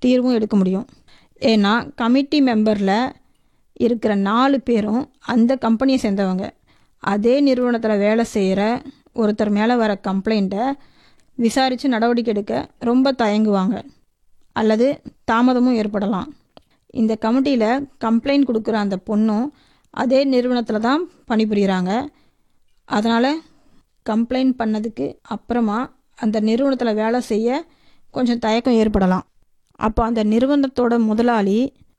தீர்வும் எடுக்க முடியும் ஏன்னா கமிட்டி மெம்பரில் இருக்கிற நாலு பேரும் அந்த கம்பெனியை சேர்ந்தவங்க அதே நிறுவனத்தில் வேலை செய்கிற ஒருத்தர் மேலே வர கம்ப்ளைண்ட்டை விசாரித்து நடவடிக்கை எடுக்க ரொம்ப தயங்குவாங்க அல்லது தாமதமும் ஏற்படலாம் இந்த கமிட்டியில் கம்ப்ளைண்ட் கொடுக்குற அந்த பொண்ணும் அதே நிறுவனத்தில் தான் பணிபுரிகிறாங்க அதனால் கம்ப்ளைண்ட் பண்ணதுக்கு அப்புறமா அந்த நிறுவனத்தில் வேலை செய்ய கொஞ்சம் தயக்கம் ஏற்படலாம் அப்போ அந்த நிறுவனத்தோட முதலாளி